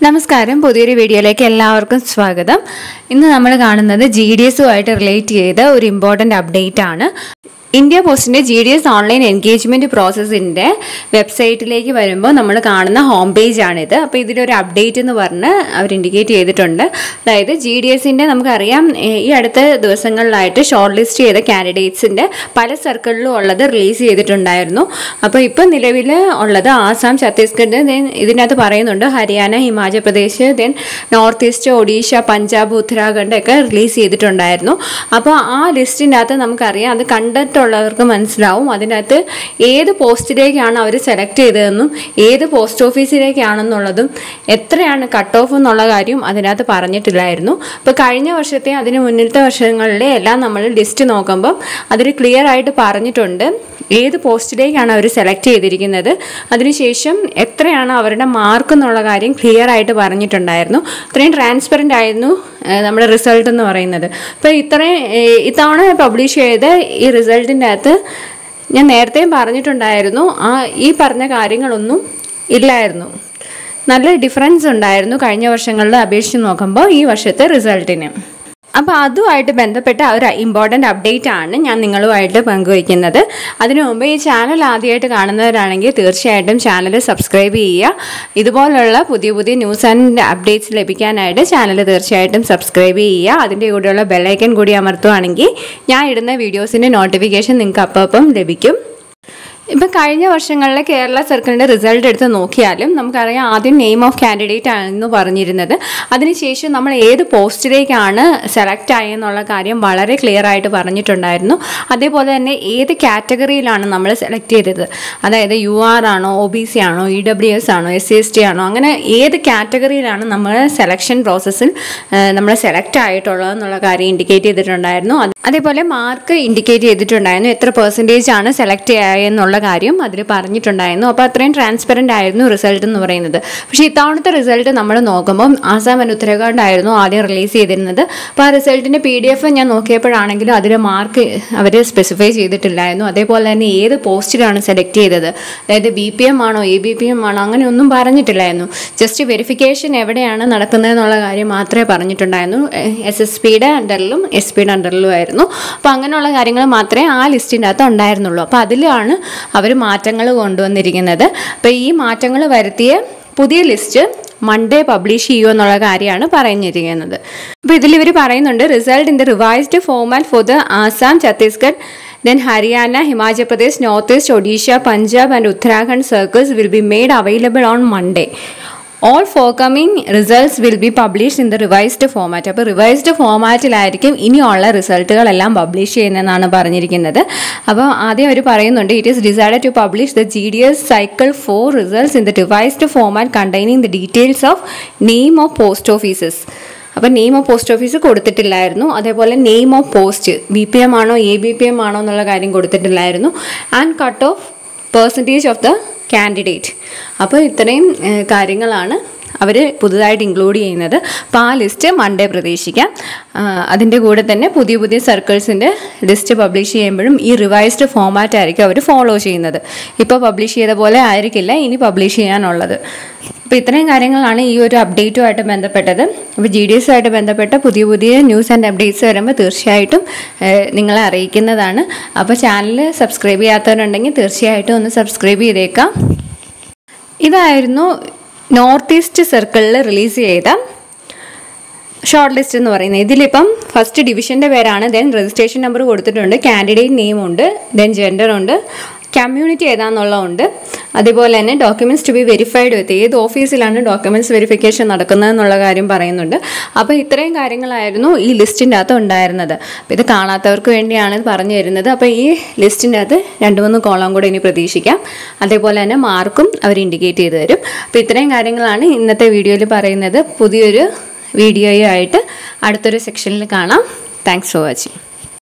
നമസ്കാരം പുതിയൊരു വീഡിയോയിലേക്ക് എല്ലാവർക്കും സ്വാഗതം ഇന്ന് നമ്മൾ കാണുന്നത് ജി ഡി എസുമായിട്ട് റിലേറ്റ് ചെയ്ത ഒരു ഇമ്പോർട്ടൻ്റ് അപ്ഡേറ്റ് ആണ് ഇന്ത്യ പോസ്റ്റിൻ്റെ G D S online engagement പ്രോസസ്സിൻ്റെ വെബ്സൈറ്റിലേക്ക് വരുമ്പോൾ നമ്മൾ കാണുന്ന ഹോം പേജ് ആണിത് അപ്പോൾ ഇതിലൊരു അപ്ഡേറ്റ് എന്ന് പറഞ്ഞ് അവർ ഇൻഡിക്കേറ്റ് ചെയ്തിട്ടുണ്ട് അതായത് ജി ഡി എസിൻ്റെ നമുക്കറിയാം ഏ, ഈ അടുത്ത ദിവസങ്ങളിലായിട്ട് ഷോർട്ട് ലിസ്റ്റ് ചെയ്ത കാൻഡിഡേറ്റ്സിൻ്റെ പല സർക്കിളിലും ഉള്ളത് റിലീസ് ചെയ്തിട്ടുണ്ടായിരുന്നു അപ്പോൾ ഇപ്പോൾ നിലവിൽ ഉള്ളത് ആസാം ഛത്തീസ്ഗഡ് ദെൻ ഇതിനകത്ത് പറയുന്നുണ്ട് Haryana Himachal Pradesh then north east Odisha Punjab Uttarakhand ഒക്കെ റിലീസ് ചെയ്തിട്ടുണ്ടായിരുന്നു അപ്പോൾ ആ ലിസ്റ്റിൻ്റെ അകത്ത് നമുക്കറിയാം അത് കണ്ടിട്ടുള്ളവർക്ക് മനസ്സിലാവും അതിനകത്ത് ഏത് പോസ്റ്റിലേക്കാണ് അവർ സെലക്ട് ചെയ്തതെന്നും ഏത് പോസ്റ്റ് ഓഫീസിലേക്കാണെന്നുള്ളതും എത്രയാണ് കട്ട് ഓഫ് എന്നുള്ള കാര്യം അതിനകത്ത് പറഞ്ഞിട്ടില്ലായിരുന്നു അപ്പോൾ കഴിഞ്ഞ വർഷത്തെ അതിന് മുന്നിലത്തെ വർഷങ്ങളിലെ എല്ലാം നമ്മൾ ലിസ്റ്റ് നോക്കുമ്പം അതിൽ ക്ലിയർ ആയിട്ട് പറഞ്ഞിട്ടുണ്ട് ഏത് പോസ്റ്റിലേക്കാണ് അവർ സെലക്ട് ചെയ്തിരിക്കുന്നത് അതിനുശേഷം എത്രയാണ് അവരുടെ മാർക്ക് എന്നുള്ള കാര്യം ക്ലിയർ ആയിട്ട് പറഞ്ഞിട്ടുണ്ടായിരുന്നു ഇത്രയും ട്രാൻസ്പെറൻ്റ് ആയിരുന്നു ഏഹ്, നമ്മുടെ റിസൾട്ട് എന്ന് പറയുന്നത് അപ്പോൾ ഇത്രയും ഏഹ്, ഇത്തവണ പബ്ലിഷ് ചെയ്ത ഈ റിസൾട്ടിൻ്റെ അകത്ത് ഞാൻ നേരത്തെയും പറഞ്ഞിട്ടുണ്ടായിരുന്നു ആ ഈ പറഞ്ഞ കാര്യങ്ങളൊന്നും ഇല്ലായിരുന്നു നല്ല ഡിഫറൻസ് ഉണ്ടായിരുന്നു കഴിഞ്ഞ വർഷങ്ങളിൽ അപേക്ഷിച്ച് നോക്കുമ്പോൾ ഈ വർഷത്തെ റിസൾട്ടിന് അപ്പോൾ അതുമായിട്ട് ബന്ധപ്പെട്ട ഒരു ഇമ്പോർട്ടൻ്റ് അപ്ഡേറ്റ് ആണ് ഞാൻ നിങ്ങളുമായിട്ട് പങ്കുവയ്ക്കുന്നത് അതിനു മുമ്പ് ഈ ചാനൽ ആദ്യമായിട്ട് കാണുന്നവരാണെങ്കിൽ തീർച്ചയായിട്ടും ചാനൽ സബ്സ്ക്രൈബ് ചെയ്യുക ഇതുപോലുള്ള പുതിയ പുതിയ ന്യൂസ് ആൻഡ് അപ്ഡേറ്റ്സ് ലഭിക്കാനായിട്ട് ചാനൽ തീർച്ചയായിട്ടും സബ്സ്ക്രൈബ് ചെയ്യുക അതിൻ്റെ കൂടെയുള്ള ബെല്ലൈക്കൻ കൂടി അമർത്തുവാണെങ്കിൽ ഞാൻ ഇടുന്ന വീഡിയോസിൻ്റെ നോട്ടിഫിക്കേഷൻ നിങ്ങൾക്ക് അപ്പം അപ്പം ലഭിക്കും ഇപ്പം കഴിഞ്ഞ വർഷങ്ങളിലെ കേരള സർക്കിളിൻ്റെ റിസൾട്ട് എടുത്ത് നോക്കിയാലും നമുക്കറിയാം ആദ്യം നെയിം ഓഫ് കാൻഡിഡേറ്റ് ആണെന്ന് പറഞ്ഞിരുന്നത് അതിനുശേഷം നമ്മൾ ഏത് പോസ്റ്റിലേക്കാണ് സെലക്ട് ആയെന്നുള്ള കാര്യം വളരെ ക്ലിയർ ആയിട്ട് പറഞ്ഞിട്ടുണ്ടായിരുന്നു അതേപോലെ തന്നെ ഏത് കാറ്റഗറിയിലാണ് നമ്മൾ സെലക്ട് ചെയ്തത് അതായത് യു ആർ ആണോ ഒ ബി സി ആണോ ഇ ഡബ്ല്യു എസ് ആണോ എസ് സി എസ് ടി ആണോ അങ്ങനെ ഏത് കാറ്റഗറിയിലാണ് നമ്മൾ സെലക്ഷൻ പ്രോസസ്സിൽ നമ്മൾ സെലക്ട് ആയിട്ടുള്ളതെന്നുള്ള കാര്യം ഇൻഡിക്കേറ്റ് ചെയ്തിട്ടുണ്ടായിരുന്നു അത് അതേപോലെ മാർക്ക് ഇൻഡിക്കേറ്റ് ചെയ്തിട്ടുണ്ടായിരുന്നു എത്ര പെർസെൻറ്റേജ് ആണ് സെലക്ട് ആയെന്നുള്ള കാര്യം അതിൽ പറഞ്ഞിട്ടുണ്ടായിരുന്നു അപ്പോൾ അത്രയും ട്രാൻസ്പെറൻ്റ് ആയിരുന്നു റിസൾട്ട് എന്ന് പറയുന്നത് പക്ഷേ ഇത്തവണത്തെ റിസൾട്ട് നമ്മൾ നോക്കുമ്പോൾ ആസാം ആൻഡ് ഉത്തരാഖണ്ഡ് ആയിരുന്നു ആദ്യം റിലീസ് ചെയ്തിരുന്നത് അപ്പോൾ ആ റിസൾട്ടിൻ്റെ പി ഡി എഫ് ഞാൻ നോക്കിയപ്പോഴാണെങ്കിലും അതിൽ മാർക്ക് അവർ സ്പെസിഫൈ ചെയ്തിട്ടില്ലായിരുന്നു അതേപോലെ തന്നെ ഏത് പോസ്റ്റിലാണ് സെലക്ട് ചെയ്തത് അതായത് ബി പി എം ആണോ എ ബി പി എം ആണോ അങ്ങനെ ഒന്നും പറഞ്ഞിട്ടില്ലായിരുന്നു ജസ്റ്റ് വെരിഫിക്കേഷൻ എവിടെയാണ് നടക്കുന്നതെന്നുള്ള കാര്യം മാത്രമേ പറഞ്ഞിട്ടുണ്ടായിരുന്നു എസ് എസ് പിയുടെ അണ്ടറിലും എസ് പിയുടെ അണ്ടറിലും ആയിരുന്നു അപ്പോൾ അങ്ങനെയുള്ള കാര്യങ്ങൾ മാത്രമേ ആ ലിസ്റ്റിൻ്റെ അകത്ത് ഉണ്ടായിരുന്നുള്ളൂ അപ്പോൾ അതിലാണ് അവർ മാറ്റങ്ങൾ കൊണ്ടുവന്നിരിക്കുന്നത് അപ്പോൾ ഈ മാറ്റങ്ങൾ വരുത്തിയ പുതിയ ലിസ്റ്റ് മൺഡേ പബ്ലിഷ് ചെയ്യുമോ എന്നുള്ള കാര്യമാണ് പറഞ്ഞിരിക്കുന്നത് അപ്പോൾ ഇതിൽ ഇവർ പറയുന്നുണ്ട് result in the revised format for the Assam Chhattisgarh then Haryana Himachal Pradesh north east Odisha Punjab and Uttarakhand circles will be made available on Monday all forthcoming results will be publish in the revised format അപ്പോൾ revised ഫോമാറ്റിലായിരിക്കും ഇനിയുള്ള റിസൾട്ടുകളെല്ലാം പബ്ലിഷ് ചെയ്യുന്നതെന്നാണ് പറഞ്ഞിരിക്കുന്നത് അപ്പോൾ ആദ്യം അവർ പറയുന്നുണ്ട് it is decided to publish the G D S cycle for results in the revised format containing the details of name of post offices അപ്പോൾ നെയിം ഓഫ് പോസ്റ്റ് ഓഫീസ് കൊടുത്തിട്ടില്ലായിരുന്നു അതേപോലെ name of post B P M ആണോ A B P M ആണോ എന്നുള്ള കാര്യം കൊടുത്തിട്ടില്ലായിരുന്നു and cut off percentage of the candidate അപ്പോൾ ഇത്രയും ഏഹ്, കാര്യങ്ങളാണ് അവർ പുതുതായിട്ട് ഇൻക്ലൂഡ് ചെയ്യുന്നത് അപ്പോൾ ആ ലിസ്റ്റ് മൺഡേ പ്രതീക്ഷിക്കാം ആ, അതിൻ്റെ കൂടെ തന്നെ പുതിയ പുതിയ സർക്കിൾസിൻ്റെ ലിസ്റ്റ് പബ്ലിഷ് ചെയ്യുമ്പോഴും ഈ റിവൈസ്ഡ് ഫോമാറ്റ് ആയിരിക്കും അവർ ഫോളോ ചെയ്യുന്നത് ഇപ്പോൾ പബ്ലിഷ് ചെയ്ത പോലെ ആയിരിക്കില്ല ഇനി പബ്ലിഷ് ചെയ്യാനുള്ളത് അപ്പോൾ ഇത്രയും കാര്യങ്ങളാണ് ഈ ഒരു അപ്ഡേറ്റുമായിട്ട് ബന്ധപ്പെട്ടത് അപ്പോൾ ജി ഡി എസുമായിട്ട് ബന്ധപ്പെട്ട പുതിയ പുതിയ ന്യൂസ് ആൻഡ് അപ്ഡേറ്റ്സ് വരുമ്പോൾ തീർച്ചയായിട്ടും ഏഹ്, നിങ്ങളെ അറിയിക്കുന്നതാണ് അപ്പോൾ ചാനൽ സബ്സ്ക്രൈബ് ചെയ്യാത്തവരുണ്ടെങ്കിൽ തീർച്ചയായിട്ടും ഒന്ന് സബ്സ്ക്രൈബ് ചെയ്തേക്കാം ഇതായിരുന്നു നോർത്ത് ഈസ്റ്റ് സർക്കിളിൽ റിലീസ് ചെയ്ത ഷോർട്ട് ലിസ്റ്റ് എന്ന് പറയുന്നത് ഇതിലിപ്പം ഫസ്റ്റ് ഡിവിഷൻ്റെ പേരാണ് ദെൻ രജിസ്ട്രേഷൻ നമ്പർ കൊടുത്തിട്ടുണ്ട് കാൻഡിഡേറ്റ് നെയിം ഉണ്ട് ദെൻ ജെൻഡർ ഉണ്ട് കമ്മ്യൂണിറ്റി ഏതാണെന്നുള്ളതുണ്ട് അതുപോലെ തന്നെ documents to be verified with ഏത് ഓഫീസിലാണ് ഡോക്യുമെൻറ്റ്സ് വെരിഫിക്കേഷൻ നടക്കുന്നതെന്നുള്ള കാര്യം പറയുന്നുണ്ട് അപ്പോൾ ഇത്രയും കാര്യങ്ങളായിരുന്നു ഈ ലിസ്റ്റിൻ്റെ അകത്ത് ഉണ്ടായിരുന്നത് അപ്പോൾ ഇത് കാണാത്തവർക്ക് വേണ്ടിയാണ് ഇത് പറഞ്ഞു തരുന്നത് അപ്പോൾ ഈ ലിസ്റ്റിൻ്റെ അകത്ത് രണ്ട് മൂന്ന് കോളം കൂടെ ഇനി പ്രതീക്ഷിക്കാം അതേപോലെ തന്നെ മാർക്കും അവർ ഇൻഡിക്കേറ്റ് ചെയ്ത് തരും അപ്പോൾ ഇത്രയും കാര്യങ്ങളാണ് ഇന്നത്തെ വീഡിയോയിൽ പറയുന്നത് പുതിയൊരു വീഡിയോയുമായിട്ട് അടുത്തൊരു സെക്ഷനിൽ കാണാം താങ്ക്സ് ഫോർ വാച്ചിങ്